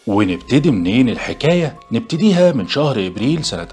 ونبتدي منين الحكاية؟ نبتديها من شهر إبريل سنة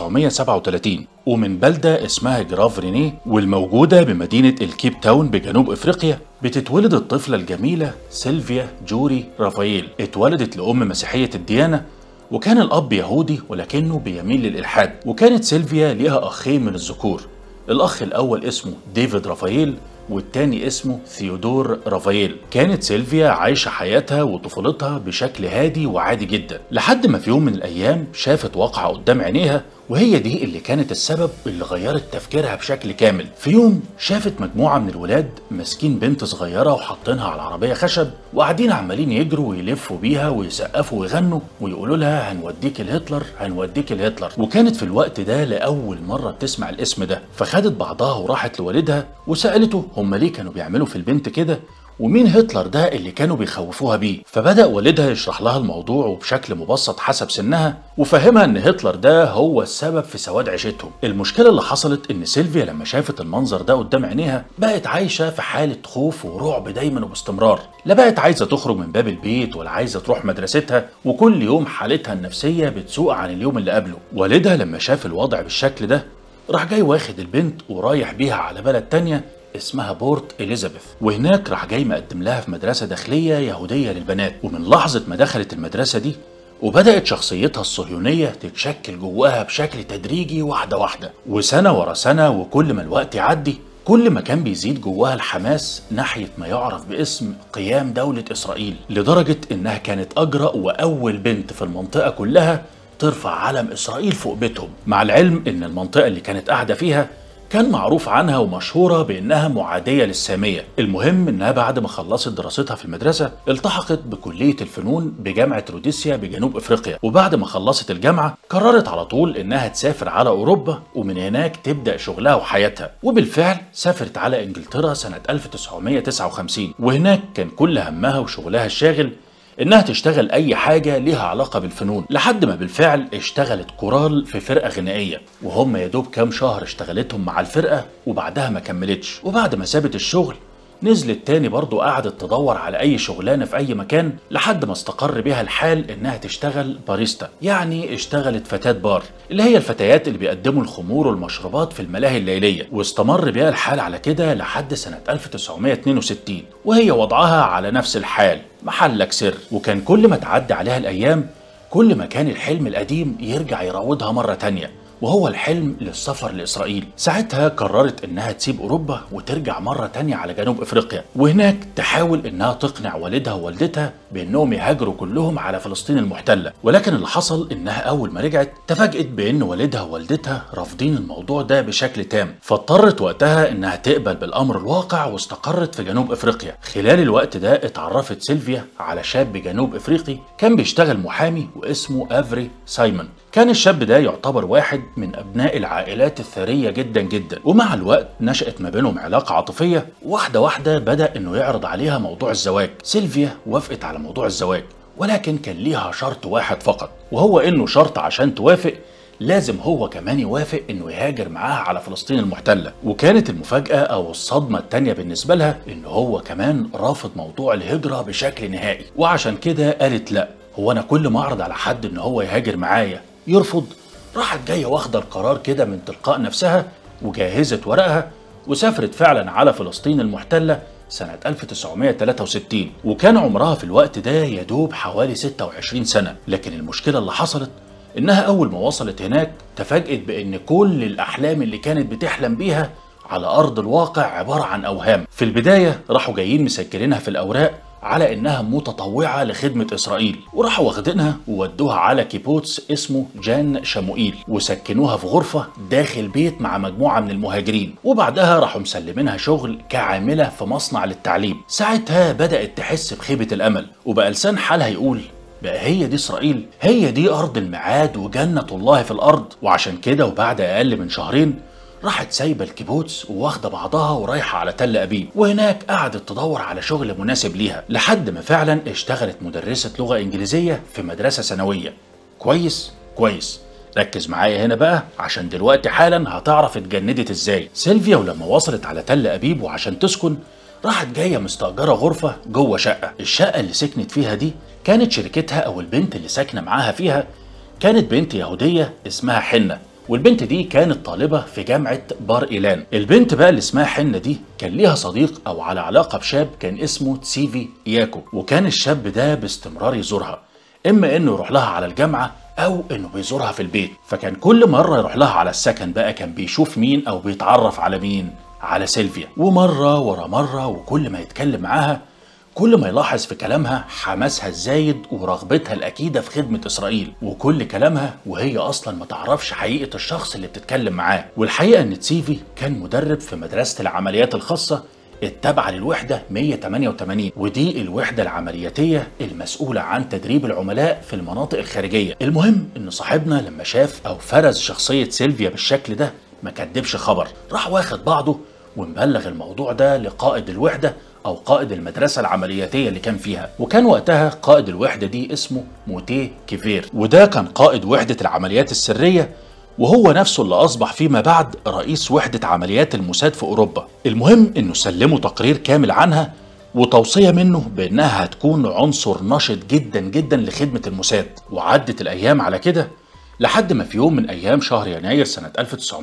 1937 ومن بلدة اسمها جراف رينيه والموجودة بمدينة الكيب تاون بجنوب إفريقيا بتتولد الطفلة الجميلة سيلفيا جوري رافائيل اتولدت لأم مسيحية الديانة وكان الأب يهودي ولكنه بيميل للإلحاد وكانت سيلفيا ليها أخين من الذكور الأخ الأول اسمه ديفيد رافائيل والتاني اسمه ثيودور رافائيل كانت سيلفيا عايشة حياتها وطفولتها بشكل هادي وعادي جدا لحد ما في يوم من الأيام شافت واقعة قدام عينيها وهي دي اللي كانت السبب اللي غيرت تفكيرها بشكل كامل في يوم شافت مجموعة من الولاد ماسكين بنت صغيرة وحاطينها على عربية خشب وقاعدين عمالين يجروا ويلفوا بيها ويسقفوا ويغنوا ويقولوا لها هنوديك لهتلر هنوديك لهتلر وكانت في الوقت ده لأول مرة بتسمع الاسم ده فخدت بعضها وراحت لوالدها وسألته هم ليه كانوا بيعملوا في البنت كده ومين هتلر ده اللي كانوا بيخوفوها بيه فبدأ والدها يشرح لها الموضوع وبشكل مبسط حسب سنها وفهمها ان هتلر ده هو السبب في سواد عيشتهم المشكلة اللي حصلت ان سيلفيا لما شافت المنظر ده قدام عينيها بقت عايشة في حالة خوف ورعب دايما وباستمرار لا بقت عايزة تخرج من باب البيت ولا عايزة تروح مدرستها وكل يوم حالتها النفسية بتسوء عن اليوم اللي قبله والدها لما شاف الوضع بالشكل ده راح جاي واخد البنت ورايح بيها على بلد تانية اسمها بورت إليزابيث وهناك راح جاي مقدم لها في مدرسة داخلية يهودية للبنات ومن لحظة ما دخلت المدرسة دي وبدأت شخصيتها الصهيونية تتشكل جواها بشكل تدريجي واحدة واحدة وسنة ورا سنة وكل ما الوقت يعدي كل ما كان بيزيد جواها الحماس ناحية ما يعرف باسم قيام دولة إسرائيل لدرجة إنها كانت أجرأ وأول بنت في المنطقة كلها ترفع علم إسرائيل فوق بيتهم مع العلم إن المنطقة اللي كانت قاعدة فيها كان معروف عنها ومشهورة بأنها معادية للسامية المهم أنها بعد ما خلصت دراستها في المدرسة التحقت بكلية الفنون بجامعة روديسيا بجنوب إفريقيا وبعد ما خلصت الجامعة قررت على طول أنها تسافر على أوروبا ومن هناك تبدأ شغلها وحياتها وبالفعل سافرت على إنجلترا سنة 1959 وهناك كان كل همها وشغلها الشاغل انها تشتغل اي حاجة ليها علاقة بالفنون لحد ما بالفعل اشتغلت كورال في فرقة غنائية وهم يا دوب كام شهر اشتغلتهم مع الفرقة وبعدها ما كملتش وبعد ما سابت الشغل نزلت تاني برضو قعدت تدور على أي شغلانة في أي مكان لحد ما استقر بيها الحال إنها تشتغل باريستا يعني اشتغلت فتاة بار اللي هي الفتيات اللي بيقدموا الخمور والمشروبات في الملاهي الليلية واستمر بيها الحال على كده لحد سنة 1962 وهي وضعها على نفس الحال محلك سر وكان كل ما تعدي عليها الأيام كل ما كان الحلم القديم يرجع يراودها مرة تانية وهو الحلم للسفر لإسرائيل ساعتها قررت إنها تسيب أوروبا وترجع مرة تانية على جنوب إفريقيا وهناك تحاول إنها تقنع والدها ووالدتها بإنهم يهاجروا كلهم على فلسطين المحتلة ولكن اللي حصل إنها أول ما رجعت تفاجئت بإن والدها ووالدتها رافضين الموضوع ده بشكل تام فاضطرت وقتها إنها تقبل بالأمر الواقع واستقرت في جنوب إفريقيا خلال الوقت ده اتعرفت سيلفيا على شاب جنوب إفريقي كان بيشتغل محامي واسمه أفري سايمون كان الشاب ده يعتبر واحد من أبناء العائلات الثرية جدا جدا ومع الوقت نشأت ما بينهم علاقة عاطفية واحدة واحدة بدأ إنه يعرض عليها موضوع الزواج سيلفيا وافقت على موضوع الزواج ولكن كان ليها شرط واحد فقط وهو إنه شرط عشان توافق لازم هو كمان يوافق انه يهاجر معاها على فلسطين المحتلة وكانت المفاجأة او الصدمة التانية بالنسبة لها ان هو كمان رافض موضوع الهجرة بشكل نهائي وعشان كده قالت لا هو انا كل ما اعرض على حد ان هو يهاجر معايا يرفض راحت جايه واخده القرار كده من تلقاء نفسها وجهزت ورقها وسافرت فعلا على فلسطين المحتله سنة 1963 وكان عمرها في الوقت ده يدوب حوالي 26 سنة لكن المشكلة اللي حصلت إنها أول ما وصلت هناك تفاجئت بإن كل الأحلام اللي كانت بتحلم بيها على أرض الواقع عبارة عن أوهام في البداية راحوا جايين مسجلينها في الأوراق على انها متطوعه لخدمه اسرائيل وراحوا واخدينها وودوها على كيبوتس اسمه جان شاموئيل وسكنوها في غرفه داخل بيت مع مجموعه من المهاجرين وبعدها راحوا مسلمينها شغل كعامله في مصنع للتعليم ساعتها بدات تحس بخيبه الامل وبقى لسان حالها يقول بقى هي دي اسرائيل هي دي ارض الميعاد وجنه الله في الارض وعشان كده وبعد اقل من شهرين راحت سايبه الكيبوتس وواخده بعضها ورايحه على تل ابيب وهناك قعدت تدور على شغل مناسب ليها لحد ما فعلا اشتغلت مدرسه لغه انجليزيه في مدرسه ثانويه كويس كويس ركز معايا هنا بقى عشان دلوقتي حالا هتعرف اتجندت ازاي سيلفيا ولما وصلت على تل ابيب وعشان تسكن راحت جايه مستأجره غرفه جوه شقه الشقه اللي سكنت فيها دي كانت شركتها او البنت اللي ساكنه معاها فيها كانت بنت يهوديه اسمها حنه والبنت دي كانت طالبة في جامعة بار إيلان البنت بقى اللي اسمها حنة دي كان ليها صديق أو على علاقة بشاب كان اسمه تسيفي إياكو وكان الشاب ده باستمرار يزورها إما إنه يروح لها على الجامعة أو إنه بيزورها في البيت فكان كل مرة يروح لها على السكن بقى كان بيشوف مين أو بيتعرف على مين على سيلفيا ومرة ورا مرة وكل ما يتكلم معاها كل ما يلاحظ في كلامها حماسها الزايد ورغبتها الأكيدة في خدمة إسرائيل وكل كلامها وهي أصلا ما تعرفش حقيقة الشخص اللي بتتكلم معاه والحقيقة إن تسيفي كان مدرب في مدرسة العمليات الخاصة التابعة للوحدة 188 ودي الوحدة العملياتية المسؤولة عن تدريب العملاء في المناطق الخارجية المهم إن صاحبنا لما شاف أو فرز شخصية سيلفيا بالشكل ده ما كدبش خبر راح واخد بعضه ومبلغ الموضوع ده لقائد الوحدة أو قائد المدرسة العملياتية اللي كان فيها وكان وقتها قائد الوحدة دي اسمه موتيه كيفير وده كان قائد وحدة العمليات السرية وهو نفسه اللي أصبح فيما بعد رئيس وحدة عمليات الموساد في أوروبا المهم إنه سلموا تقرير كامل عنها وتوصية منه بأنها هتكون عنصر نشط جدا جدا لخدمة الموساد وعدت الأيام على كده لحد ما في يوم من أيام شهر يناير سنة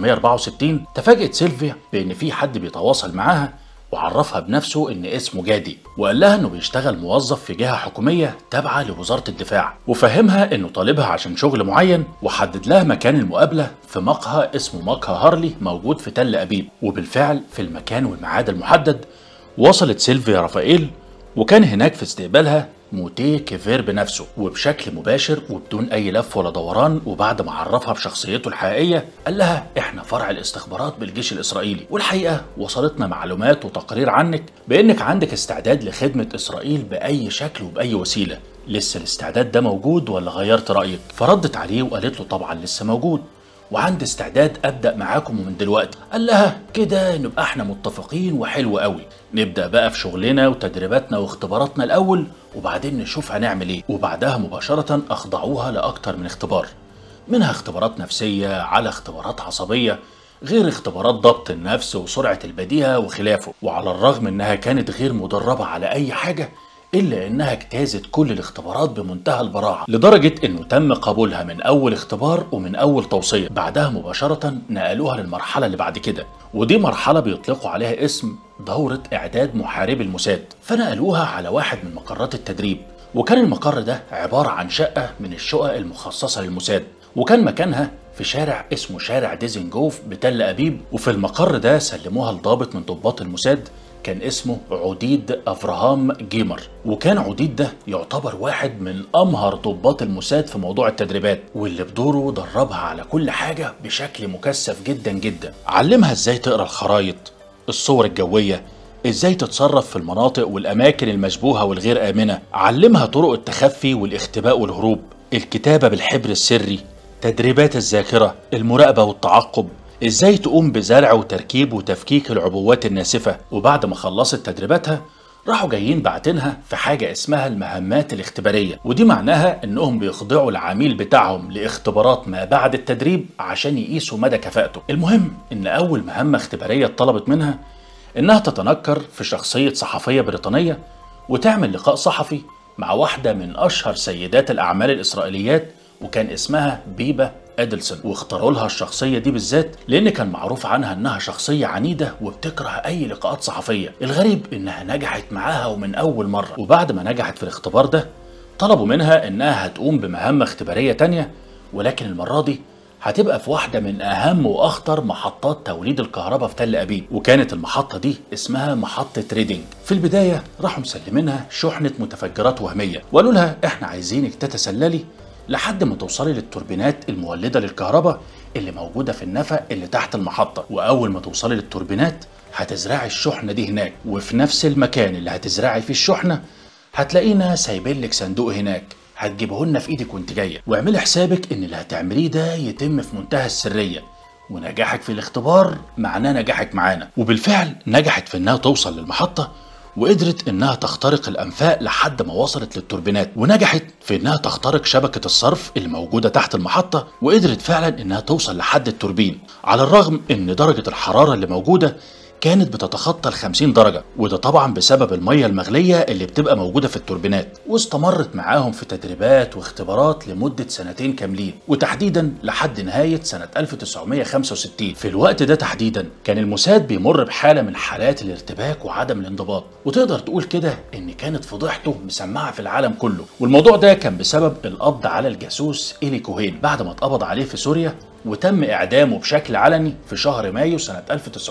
1964 تفاجأت سيلفيا بأن في حد بيتواصل معاها وعرفها بنفسه ان اسمه جادي وقال لها انه بيشتغل موظف في جهه حكوميه تابعه لوزاره الدفاع وفهمها انه طالبها عشان شغل معين وحدد لها مكان المقابله في مقهى اسمه مقهى هارلي موجود في تل ابيب وبالفعل في المكان والميعاد المحدد وصلت سيلفيا رافائيل وكان هناك في استقبالها موتيه كيفير بنفسه وبشكل مباشر وبدون اي لف ولا دوران وبعد ما عرفها بشخصيته الحقيقيه قال لها احنا فرع الاستخبارات بالجيش الاسرائيلي والحقيقه وصلتنا معلومات وتقارير عنك بانك عندك استعداد لخدمه اسرائيل باي شكل وباي وسيله لسه الاستعداد ده موجود ولا غيرت رايك فردت عليه وقالت له طبعا لسه موجود وعندي استعداد ابدا معاكم من دلوقتي قال لها كده نبقى احنا متفقين وحلو قوي نبدا بقى في شغلنا وتدريباتنا واختباراتنا الاول وبعدين نشوف هنعمل ايه وبعدها مباشره اخضعوها لاكتر من اختبار منها اختبارات نفسيه على اختبارات عصبيه غير اختبارات ضبط النفس وسرعه البديهه وخلافه وعلى الرغم انها كانت غير مدربه على اي حاجه إلا إنها اجتازت كل الاختبارات بمنتهى البراعة لدرجة إنه تم قبولها من أول اختبار ومن أول توصية بعدها مباشرة نقلوها للمرحلة اللي بعد كده ودي مرحلة بيطلقوا عليها اسم دورة إعداد محاربي الموساد فنقلوها على واحد من مقرات التدريب وكان المقر ده عبارة عن شقة من الشقق المخصصة للموساد وكان مكانها في شارع اسمه شارع ديزنجوف بتل أبيب وفي المقر ده سلموها لضابط من ضباط الموساد كان اسمه عديد افراهام جيمر وكان عديد ده يعتبر واحد من امهر ضباط الموساد في موضوع التدريبات واللي بدوره دربها على كل حاجه بشكل مكثف جدا جدا علمها ازاي تقرا الخرايط الصور الجويه ازاي تتصرف في المناطق والاماكن المشبوهه والغير امنه علمها طرق التخفي والاختباء والهروب الكتابه بالحبر السري تدريبات الذاكره المراقبه والتعقب ازاي تقوم بزرع وتركيب وتفكيك العبوات الناسفة وبعد ما خلصت تدريباتها راحوا جايين باعتينها في حاجة اسمها المهمات الاختبارية ودي معناها انهم بيخضعوا العميل بتاعهم لاختبارات ما بعد التدريب عشان يقيسوا مدى كفاءته المهم ان اول مهمة اختبارية اتطلبت منها انها تتنكر في شخصية صحفية بريطانية وتعمل لقاء صحفي مع واحدة من اشهر سيدات الاعمال الاسرائيليات وكان اسمها بيبا ادلسون واختاروا لها الشخصيه دي بالذات لان كان معروف عنها انها شخصيه عنيده وبتكره اي لقاءات صحفيه الغريب انها نجحت معاها ومن اول مره وبعد ما نجحت في الاختبار ده طلبوا منها انها هتقوم بمهمه اختباريه تانية ولكن المره دي هتبقى في واحدة من أهم وأخطر محطات توليد الكهرباء في تل أبيب وكانت المحطة دي اسمها محطة ريدنج في البداية راحوا مسلمينها شحنة متفجرات وهمية وقالوا لها إحنا عايزينك تتسللي لحد ما توصلي للتوربينات المولدة للكهرباء اللي موجودة في النفق اللي تحت المحطة وأول ما توصلي للتوربينات هتزرعي الشحنة دي هناك وفي نفس المكان اللي هتزرعي فيه الشحنة هتلاقينا سايبين لك صندوق هناك هتجيبه لنا في ايدك وانت جايه واعملي حسابك ان اللي هتعمليه ده يتم في منتهى السريه ونجاحك في الاختبار معناه نجاحك معانا وبالفعل نجحت في انها توصل للمحطه وقدرت انها تخترق الانفاق لحد ما وصلت للتوربينات ونجحت في انها تخترق شبكه الصرف اللي موجوده تحت المحطه وقدرت فعلا انها توصل لحد التوربين على الرغم ان درجه الحراره اللي موجوده كانت بتتخطى ال 50 درجة وده طبعا بسبب المية المغلية اللي بتبقى موجودة في التوربينات واستمرت معاهم في تدريبات واختبارات لمدة سنتين كاملين وتحديدا لحد نهاية سنة 1965 في الوقت ده تحديدا كان الموساد بيمر بحالة من حالات الارتباك وعدم الانضباط وتقدر تقول كده ان كانت فضيحته مسمعة في العالم كله والموضوع ده كان بسبب القبض على الجاسوس إيلي كوهين بعد ما اتقبض عليه في سوريا وتم إعدامه بشكل علني في شهر مايو سنة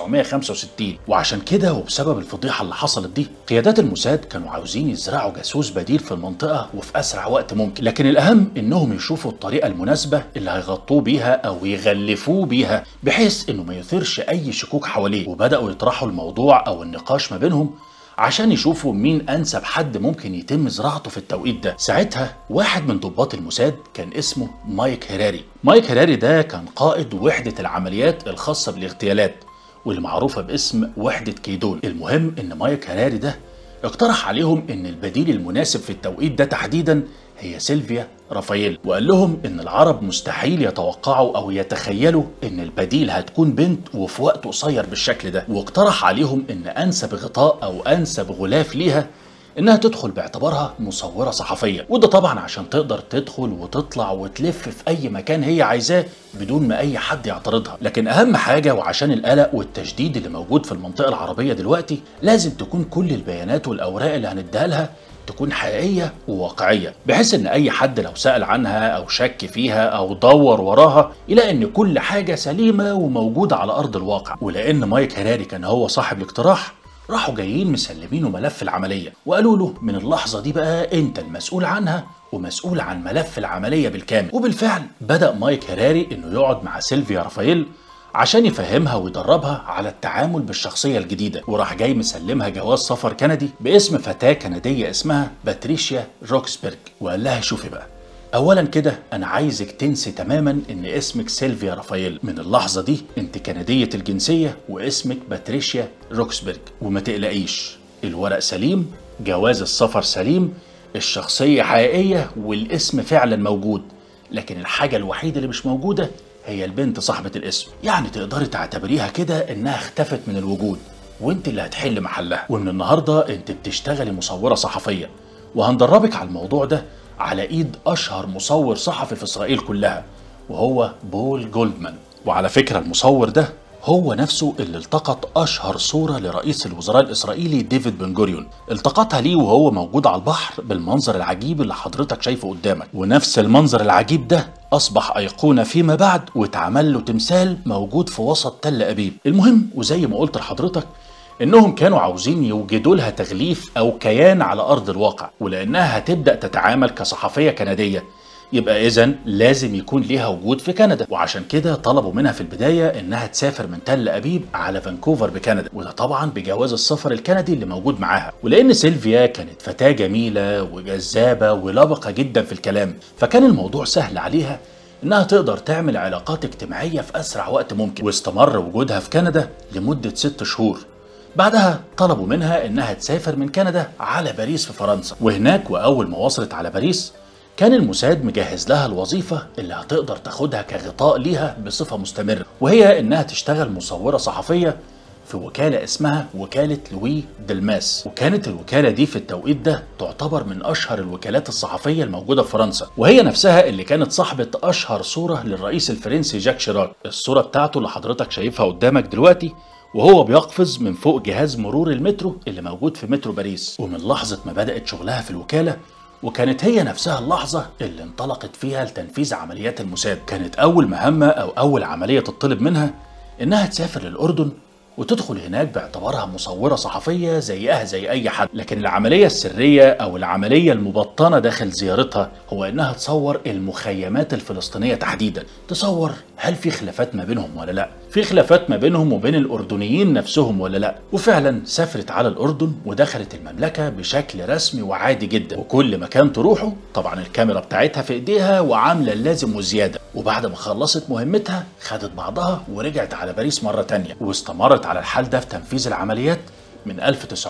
1965 وعشان كده وبسبب الفضيحة اللي حصلت دي قيادات الموساد كانوا عاوزين يزرعوا جاسوس بديل في المنطقة وفي أسرع وقت ممكن لكن الأهم إنهم يشوفوا الطريقة المناسبة اللي هيغطوه بيها أو يغلفوه بيها بحيث إنه ما يثيرش أي شكوك حواليه وبدأوا يطرحوا الموضوع أو النقاش ما بينهم عشان يشوفوا مين انسب حد ممكن يتم زراعته في التوقيت ده ساعتها واحد من ضباط الموساد كان اسمه مايك هيراري مايك هيراري ده كان قائد وحدة العمليات الخاصة بالاغتيالات واللي معروفة باسم وحدة كيدون المهم ان مايك هيراري ده اقترح عليهم ان البديل المناسب في التوقيت ده تحديدا هي سيلفيا رافاييل وقال لهم ان العرب مستحيل يتوقعوا او يتخيلوا ان البديل هتكون بنت وفي وقت قصير بالشكل ده واقترح عليهم ان انسب غطاء او انسب غلاف ليها انها تدخل باعتبارها مصوره صحفيه وده طبعا عشان تقدر تدخل وتطلع وتلف في اي مكان هي عايزاه بدون ما اي حد يعترضها لكن اهم حاجه وعشان القلق والتشديد اللي موجود في المنطقه العربيه دلوقتي لازم تكون كل البيانات والاوراق اللي هنديها لها تكون حقيقية وواقعية بحيث ان اي حد لو سأل عنها او شك فيها او دور وراها يلاقي ان كل حاجة سليمة وموجودة على ارض الواقع ولان مايك هراري كان هو صاحب الاقتراح راحوا جايين مسلمينه ملف العملية وقالوا له من اللحظة دي بقى انت المسؤول عنها ومسؤول عن ملف العملية بالكامل وبالفعل بدأ مايك هراري انه يقعد مع سيلفيا رافائيل عشان يفهمها ويدربها على التعامل بالشخصية الجديدة وراح جاي مسلمها جواز سفر كندي باسم فتاة كندية اسمها باتريشيا روكسبرج وقال لها شوفي بقى اولا كده انا عايزك تنسي تماما ان اسمك سيلفيا رافائيل من اللحظه دي انت كنديه الجنسيه واسمك باتريشيا روكسبرج وما تقلقيش الورق سليم جواز السفر سليم الشخصيه حقيقيه والاسم فعلا موجود لكن الحاجه الوحيده اللي مش موجوده هي البنت صاحبه الاسم يعني تقدري تعتبريها كده انها اختفت من الوجود وانت اللي هتحل محلها ومن النهارده انت بتشتغلي مصوره صحفيه وهندربك على الموضوع ده على ايد اشهر مصور صحفي في اسرائيل كلها وهو بول جولدمان وعلى فكره المصور ده هو نفسه اللي التقط اشهر صوره لرئيس الوزراء الاسرائيلي ديفيد بن جوريون التقطها ليه وهو موجود على البحر بالمنظر العجيب اللي حضرتك شايفه قدامك ونفس المنظر العجيب ده اصبح ايقونه فيما بعد واتعمل له تمثال موجود في وسط تل ابيب المهم وزي ما قلت لحضرتك انهم كانوا عاوزين يوجدوا لها تغليف او كيان على ارض الواقع ولانها هتبدا تتعامل كصحفيه كنديه يبقى اذا لازم يكون ليها وجود في كندا وعشان كده طلبوا منها في البدايه انها تسافر من تل ابيب على فانكوفر بكندا وده طبعا بجواز السفر الكندي اللي موجود معاها ولان سيلفيا كانت فتاه جميله وجذابه ولبقه جدا في الكلام فكان الموضوع سهل عليها انها تقدر تعمل علاقات اجتماعيه في اسرع وقت ممكن واستمر وجودها في كندا لمده ست شهور بعدها طلبوا منها انها تسافر من كندا على باريس في فرنسا وهناك واول ما وصلت على باريس كان الموساد مجهز لها الوظيفة اللي هتقدر تاخدها كغطاء ليها بصفة مستمرة وهي انها تشتغل مصورة صحفية في وكالة اسمها وكالة لوي دلماس وكانت الوكالة دي في التوقيت ده تعتبر من أشهر الوكالات الصحفية الموجودة في فرنسا وهي نفسها اللي كانت صاحبة أشهر صورة للرئيس الفرنسي جاك شيراك الصورة بتاعته اللي حضرتك شايفها قدامك دلوقتي وهو بيقفز من فوق جهاز مرور المترو اللي موجود في مترو باريس ومن لحظة ما بدأت شغلها في الوكالة وكانت هي نفسها اللحظة اللي انطلقت فيها لتنفيذ عمليات الموساد كانت أول مهمة أو أول عملية تطلب منها إنها تسافر للأردن وتدخل هناك باعتبارها مصورة صحفية زيها زي أي حد لكن العملية السرية أو العملية المبطنة داخل زيارتها هو إنها تصور المخيمات الفلسطينية تحديدا تصور هل في خلافات ما بينهم ولا لا في خلافات ما بينهم وبين الأردنيين نفسهم ولا لا وفعلا سافرت على الأردن ودخلت المملكة بشكل رسمي وعادي جدا وكل مكان تروحه طبعا الكاميرا بتاعتها في ايديها وعاملة اللازم وزيادة وبعد ما خلصت مهمتها خدت بعضها ورجعت على باريس مرة تانية واستمرت على الحال ده في تنفيذ العمليات من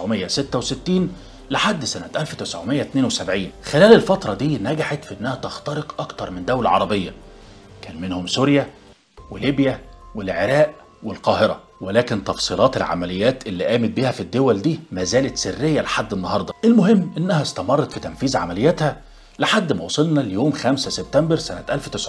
1966 لحد سنة 1972 خلال الفترة دي نجحت في انها تخترق اكتر من دولة عربية كان منهم سوريا وليبيا والعراق والقاهرة ولكن تفصيلات العمليات اللي قامت بيها في الدول دي ما زالت سرية لحد النهاردة المهم إنها استمرت في تنفيذ عملياتها لحد ما وصلنا ليوم 5 سبتمبر سنة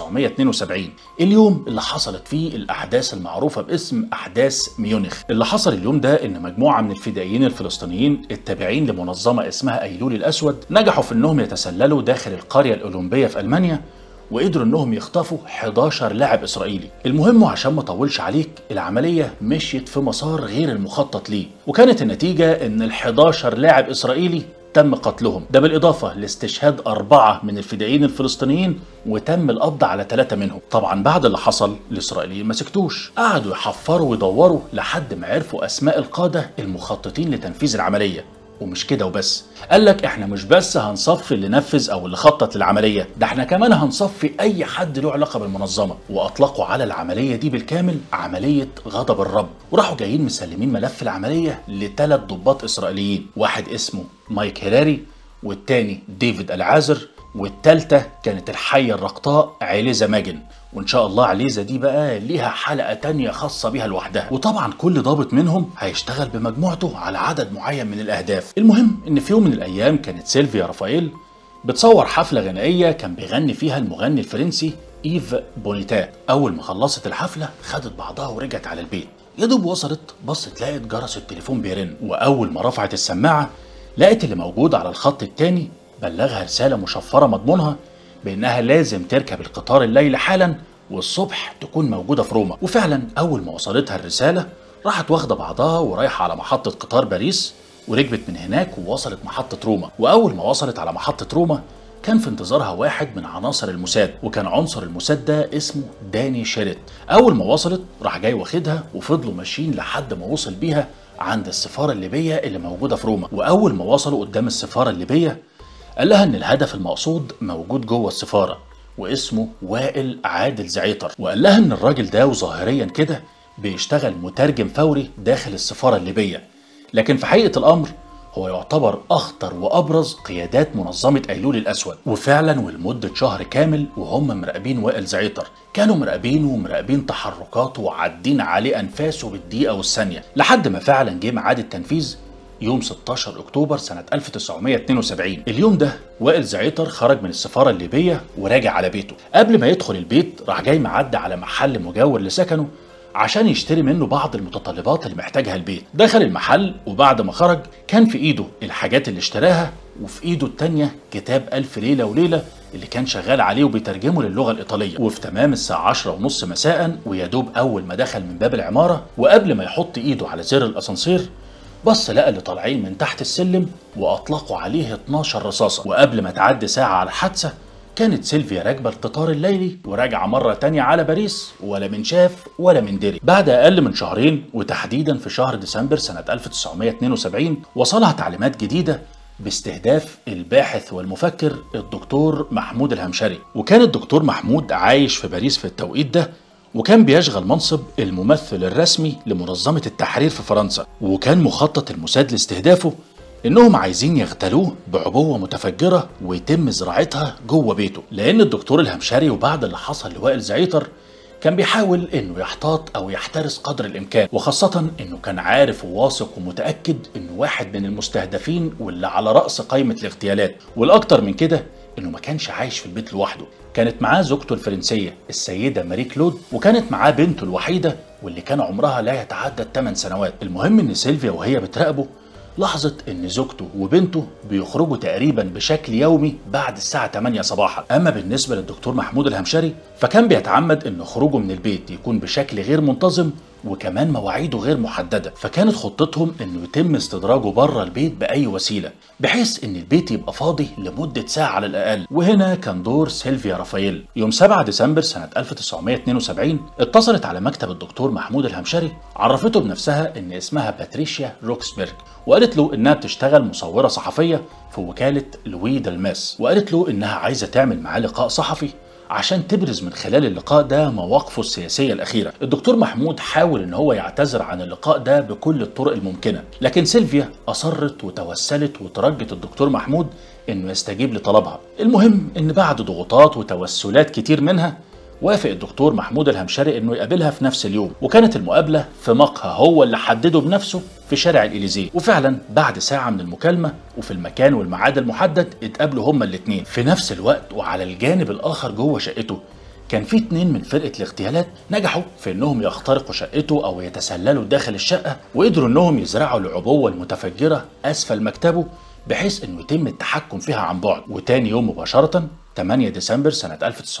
1972 اليوم اللي حصلت فيه الأحداث المعروفة باسم أحداث ميونخ اللي حصل اليوم ده إن مجموعة من الفدائيين الفلسطينيين التابعين لمنظمة اسمها أيلول الأسود نجحوا في إنهم يتسللوا داخل القرية الأولمبية في ألمانيا وقدروا انهم يخطفوا 11 لاعب اسرائيلي المهم وعشان ما اطولش عليك العمليه مشيت في مسار غير المخطط ليه وكانت النتيجه ان ال 11 لاعب اسرائيلي تم قتلهم ده بالإضافة لاستشهاد أربعة من الفدائيين الفلسطينيين وتم القبض على ثلاثة منهم طبعا بعد اللي حصل الإسرائيليين ما سكتوش قعدوا يحفروا ويدوروا لحد ما عرفوا أسماء القادة المخططين لتنفيذ العملية ومش كده وبس قال لك احنا مش بس هنصفي اللي نفذ او اللي خطط للعمليه ده احنا كمان هنصفي اي حد له علاقه بالمنظمه واطلقوا على العمليه دي بالكامل عمليه غضب الرب وراحوا جايين مسلمين ملف العمليه لثلاث ضباط اسرائيليين واحد اسمه مايك هيراري والتاني ديفيد العازر والتالتة كانت الحية الرقطاء عيليزا ماجن وان شاء الله عليزا دي بقى ليها حلقة تانية خاصة بيها لوحدها وطبعا كل ضابط منهم هيشتغل بمجموعته على عدد معين من الاهداف المهم ان في يوم من الايام كانت سيلفيا رافائيل بتصور حفلة غنائية كان بيغني فيها المغني الفرنسي ايف بونيتا اول ما خلصت الحفلة خدت بعضها ورجعت على البيت يا دوب وصلت بصت لقت جرس التليفون بيرن واول ما رفعت السماعة لقت اللي موجود على الخط التاني بلغها رسالة مشفرة مضمونها بأنها لازم تركب القطار الليل حالا والصبح تكون موجودة في روما وفعلا أول ما وصلتها الرسالة راحت واخدة بعضها ورايحة على محطة قطار باريس وركبت من هناك ووصلت محطة روما وأول ما وصلت على محطة روما كان في انتظارها واحد من عناصر الموساد وكان عنصر الموساد ده اسمه داني شيريت أول ما وصلت راح جاي واخدها وفضلوا ماشيين لحد ما وصل بيها عند السفارة الليبية اللي موجودة في روما وأول ما وصلوا قدام السفارة الليبية قال لها ان الهدف المقصود موجود جوه السفاره واسمه وائل عادل زعيطر وقال لها ان الراجل ده وظاهريا كده بيشتغل مترجم فوري داخل السفاره الليبيه لكن في حقيقه الامر هو يعتبر اخطر وابرز قيادات منظمه ايلول الاسود وفعلا ولمده شهر كامل وهم مراقبين وائل زعيطر كانوا مراقبينه ومراقبين تحركاته وعادين عليه انفاسه بالدقيقه والثانيه لحد ما فعلا جه ميعاد التنفيذ يوم 16 اكتوبر سنه 1972 اليوم ده وائل زعيطر خرج من السفاره الليبيه وراجع على بيته قبل ما يدخل البيت راح جاي معدي على محل مجاور لسكنه عشان يشتري منه بعض المتطلبات اللي محتاجها البيت دخل المحل وبعد ما خرج كان في ايده الحاجات اللي اشتراها وفي ايده التانية كتاب ألف ليلة وليلة اللي كان شغال عليه وبيترجمه للغة الإيطالية وفي تمام الساعة عشرة ونص مساء ويدوب أول ما دخل من باب العمارة وقبل ما يحط إيده على زر الأسانسير بص لقى اللي طالعين من تحت السلم واطلقوا عليه 12 رصاصه وقبل ما تعدي ساعه على الحادثه كانت سيلفيا راكبه القطار الليلي وراجعه مره تانية على باريس ولا من شاف ولا من دري بعد اقل من شهرين وتحديدا في شهر ديسمبر سنه 1972 وصلها تعليمات جديده باستهداف الباحث والمفكر الدكتور محمود الهمشري وكان الدكتور محمود عايش في باريس في التوقيت ده وكان بيشغل منصب الممثل الرسمي لمنظمة التحرير في فرنسا وكان مخطط الموساد لاستهدافه انهم عايزين يغتالوه بعبوه متفجره ويتم زراعتها جوه بيته لان الدكتور الهمشري وبعد اللي حصل لوائل زعيطر كان بيحاول انه يحتاط او يحترس قدر الامكان وخاصة انه كان عارف وواثق ومتأكد انه واحد من المستهدفين واللي على رأس قائمة الاغتيالات والاكتر من كده انه ما كانش عايش في البيت لوحده كانت معاه زوجته الفرنسية السيدة ماري كلود وكانت معاه بنته الوحيدة واللي كان عمرها لا يتعدى 8 سنوات المهم ان سيلفيا وهي بتراقبه لاحظت ان زوجته وبنته بيخرجوا تقريبا بشكل يومي بعد الساعة 8 صباحا اما بالنسبة للدكتور محمود الهمشري فكان بيتعمد ان خروجه من البيت يكون بشكل غير منتظم وكمان مواعيده غير محددة فكانت خطتهم انه يتم استدراجه بره البيت بأي وسيلة بحيث ان البيت يبقى فاضي لمدة ساعة على الأقل وهنا كان دور سيلفيا رافائيل يوم 7 ديسمبر سنة 1972 اتصلت على مكتب الدكتور محمود الهمشري عرفته بنفسها ان اسمها باتريشيا روكسبرج وقالت له انها بتشتغل مصورة صحفية في وكالة لوي دالماس وقالت له انها عايزة تعمل معاه لقاء صحفي عشان تبرز من خلال اللقاء ده مواقفه السياسية الأخيرة الدكتور محمود حاول إن هو يعتذر عن اللقاء ده بكل الطرق الممكنة لكن سيلفيا أصرت وتوسلت وترجت الدكتور محمود إنه يستجيب لطلبها المهم إن بعد ضغوطات وتوسلات كتير منها وافق الدكتور محمود الهمشري انه يقابلها في نفس اليوم وكانت المقابله في مقهى هو اللي حدده بنفسه في شارع الإليزيه وفعلا بعد ساعة من المكالمة وفي المكان والميعاد المحدد اتقابلوا هما الاتنين في نفس الوقت وعلى الجانب الآخر جوه شقته كان في اتنين من فرقة الاغتيالات نجحوا في انهم يخترقوا شقته او يتسللوا داخل الشقة وقدروا انهم يزرعوا العبوة المتفجرة اسفل مكتبه بحيث انه يتم التحكم فيها عن بعد وتاني يوم مباشرة 8 ديسمبر سنة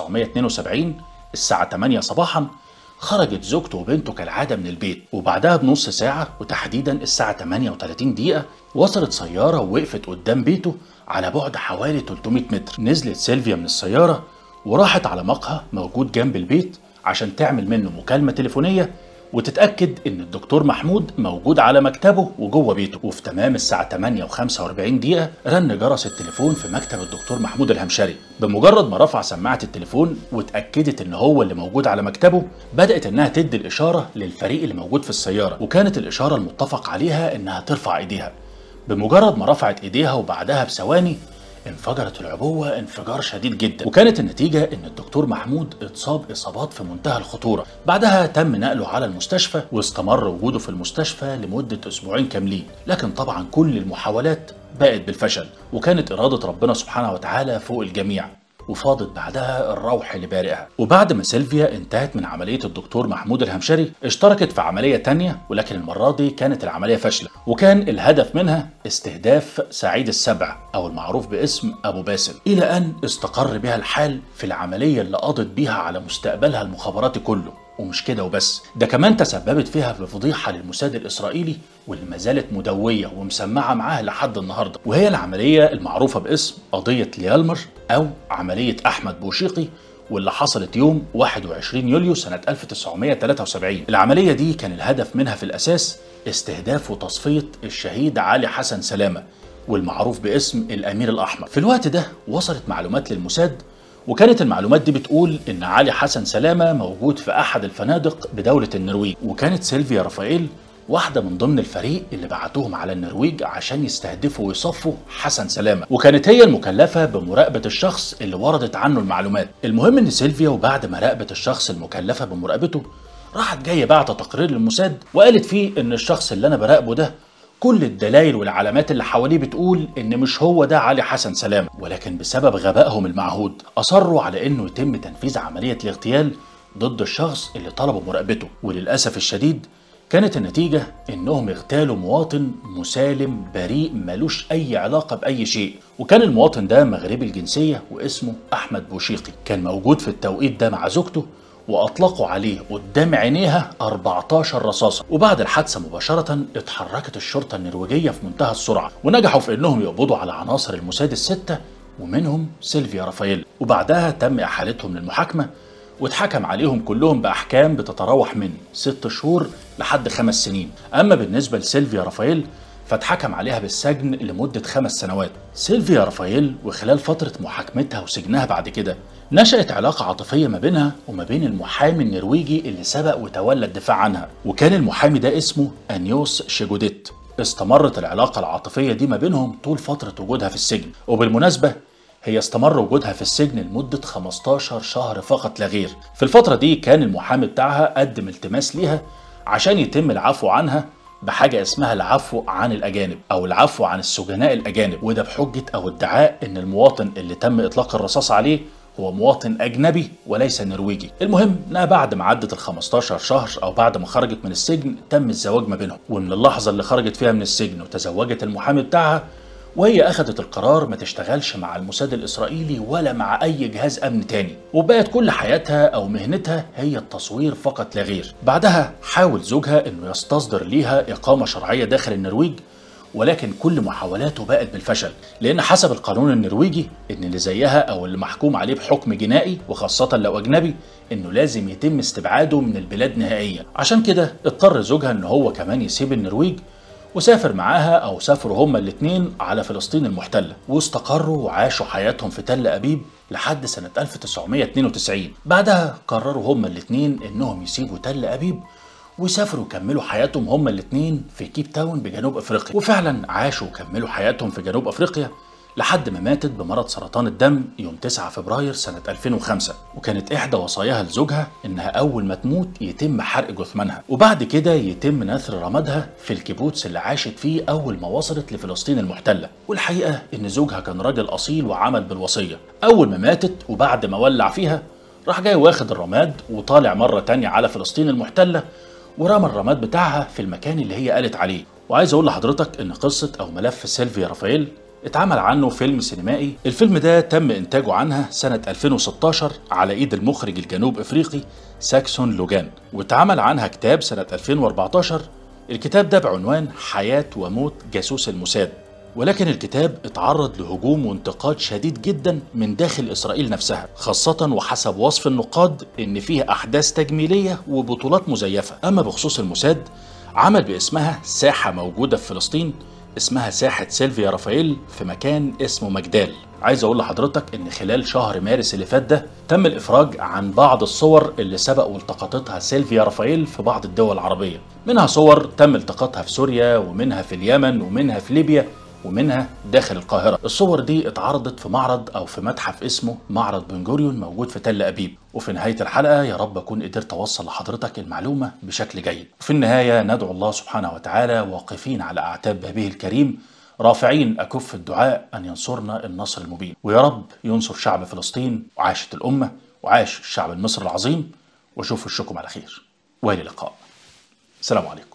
1972 الساعة 8 صباحا خرجت زوجته وبنته كالعادة من البيت وبعدها بنص ساعة وتحديدا الساعة 38 دقيقة وصلت سيارة ووقفت قدام بيته على بعد حوالي 300 متر نزلت سيلفيا من السيارة وراحت على مقهى موجود جنب البيت عشان تعمل منه مكالمة تليفونية وتتأكد إن الدكتور محمود موجود على مكتبه وجوه بيته وفي تمام الساعة 8 و45 دقيقة رن جرس التليفون في مكتب الدكتور محمود الهمشري بمجرد ما رفع سماعة التليفون واتأكدت إن هو اللي موجود على مكتبه بدأت إنها تدي الإشارة للفريق اللي موجود في السيارة وكانت الإشارة المتفق عليها إنها ترفع إيديها بمجرد ما رفعت إيديها وبعدها بثواني انفجرت العبوة انفجار شديد جدا وكانت النتيجة ان الدكتور محمود اتصاب اصابات في منتهى الخطورة بعدها تم نقله على المستشفى واستمر وجوده في المستشفى لمدة اسبوعين كاملين لكن طبعا كل المحاولات بقت بالفشل وكانت إرادة ربنا سبحانه وتعالى فوق الجميع وفاضت بعدها الروح لبارئها وبعد ما سيلفيا انتهت من عملية الدكتور محمود الهمشري اشتركت في عملية تانية ولكن المرة دي كانت العملية فاشلة وكان الهدف منها استهداف سعيد السبع أو المعروف باسم أبو باسل إلى أن استقر بها الحال في العملية اللي قضت بيها على مستقبلها المخابراتي كله ومش كده وبس ده كمان تسببت فيها في فضيحة للموساد الإسرائيلي واللي ما زالت مدوية ومسمعة معاه لحد النهاردة وهي العملية المعروفة باسم قضية ليالمر أو عملية أحمد بوشيقي واللي حصلت يوم 21 يوليو سنة 1973 العملية دي كان الهدف منها في الأساس استهداف وتصفية الشهيد علي حسن سلامة والمعروف باسم الأمير الأحمر في الوقت ده وصلت معلومات للموساد وكانت المعلومات دي بتقول ان علي حسن سلامه موجود في احد الفنادق بدوله النرويج وكانت سيلفيا رافائيل واحدة من ضمن الفريق اللي بعتوهم على النرويج عشان يستهدفوا ويصفوا حسن سلامة وكانت هي المكلفة بمراقبة الشخص اللي وردت عنه المعلومات المهم ان سيلفيا وبعد ما راقبت الشخص المكلفة بمراقبته راحت جاية بعت تقرير للموساد وقالت فيه ان الشخص اللي انا براقبه ده كل الدلائل والعلامات اللي حواليه بتقول ان مش هو ده علي حسن سلامة ولكن بسبب غبائهم المعهود اصروا على انه يتم تنفيذ عملية الاغتيال ضد الشخص اللي طلبوا مراقبته وللاسف الشديد كانت النتيجة إنهم اغتالوا مواطن مسالم بريء ملوش أي علاقة بأي شيء وكان المواطن ده مغربي الجنسية واسمه أحمد بوشيقي كان موجود في التوقيت ده مع زوجته وأطلقوا عليه قدام عينيها 14 رصاصة وبعد الحادثة مباشرة اتحركت الشرطة النرويجية في منتهى السرعة ونجحوا في إنهم يقبضوا على عناصر الموساد الستة ومنهم سيلفيا رافائيل وبعدها تم إحالتهم للمحاكمة واتحكم عليهم كلهم بأحكام بتتراوح من ست شهور لحد خمس سنين أما بالنسبة لسيلفيا رافائيل فاتحكم عليها بالسجن لمدة خمس سنوات سيلفيا رافائيل وخلال فترة محاكمتها وسجنها بعد كده نشأت علاقة عاطفية ما بينها وما بين المحامي النرويجي اللي سبق وتولى الدفاع عنها وكان المحامي ده اسمه أنيوس شيجوديت استمرت العلاقة العاطفية دي ما بينهم طول فترة وجودها في السجن وبالمناسبة هي استمر وجودها في السجن لمدة 15 شهر فقط لا غير في الفترة دي كان المحامي بتاعها قدم التماس ليها عشان يتم العفو عنها بحاجة اسمها العفو عن الأجانب أو العفو عن السجناء الأجانب وده بحجة أو ادعاء إن المواطن اللي تم إطلاق الرصاص عليه هو مواطن أجنبي وليس نرويجي المهم إنها بعد ما عدت ال 15 شهر أو بعد ما خرجت من السجن تم الزواج ما بينهم ومن اللحظة اللي خرجت فيها من السجن وتزوجت المحامي بتاعها وهي أخذت القرار ما تشتغلش مع الموساد الإسرائيلي ولا مع أي جهاز أمن تاني وبقت كل حياتها أو مهنتها هي التصوير فقط لا غير بعدها حاول زوجها أنه يستصدر ليها إقامة شرعية داخل النرويج ولكن كل محاولاته بقت بالفشل لان حسب القانون النرويجي ان اللي زيها او اللي محكوم عليه بحكم جنائي وخاصه لو اجنبي انه لازم يتم استبعاده من البلاد نهائيا عشان كده اضطر زوجها ان هو كمان يسيب النرويج وسافر معاها او سافروا هما الاتنين على فلسطين المحتله واستقروا وعاشوا حياتهم في تل ابيب لحد سنه 1992 بعدها قرروا هما الاتنين انهم يسيبوا تل ابيب وسافروا وكملوا حياتهم هما الاتنين في كيب تاون بجنوب افريقيا وفعلا عاشوا وكملوا حياتهم في جنوب افريقيا لحد ما ماتت بمرض سرطان الدم يوم 9 فبراير سنة 2005 وكانت إحدى وصاياها لزوجها إنها أول ما تموت يتم حرق جثمانها وبعد كده يتم نثر رمادها في الكيبوتس اللي عاشت فيه أول ما وصلت لفلسطين المحتلة والحقيقة إن زوجها كان راجل أصيل وعمل بالوصية أول ما ماتت وبعد ما ولع فيها راح جاي واخد الرماد وطالع مرة تانية على فلسطين المحتلة ورمى الرماد بتاعها في المكان اللي هي قالت عليه وعايز اقول لحضرتك ان قصة او ملف سيلفيا رافائيل اتعمل عنه فيلم سينمائي الفيلم ده تم انتاجه عنها سنة 2016 على ايد المخرج الجنوب افريقي ساكسون لوجان واتعمل عنها كتاب سنة 2014 الكتاب ده بعنوان حياة وموت جاسوس الموساد ولكن الكتاب اتعرض لهجوم وانتقاد شديد جدا من داخل اسرائيل نفسها خاصة وحسب وصف النقاد ان فيه احداث تجميلية وبطولات مزيفة اما بخصوص الموساد عمل باسمها ساحة موجودة في فلسطين اسمها ساحة سيلفيا رافائيل في مكان اسمه مجدال عايز اقول لحضرتك ان خلال شهر مارس اللي فات ده تم الافراج عن بعض الصور اللي سبق والتقطتها سيلفيا رافائيل في بعض الدول العربية منها صور تم التقاطها في سوريا ومنها في اليمن ومنها في ليبيا ومنها داخل القاهرة الصور دي اتعرضت في معرض أو في متحف اسمه معرض بن جوريون موجود في تل أبيب وفي نهاية الحلقة يا رب أكون قدرت أوصل لحضرتك المعلومة بشكل جيد وفي النهاية ندعو الله سبحانه وتعالى واقفين على أعتاب بابه الكريم رافعين أكف الدعاء أن ينصرنا النصر المبين ويا رب ينصر شعب فلسطين وعاشت الأمة وعاش الشعب المصري العظيم وشوفوا الشكم على خير وإلى اللقاء السلام عليكم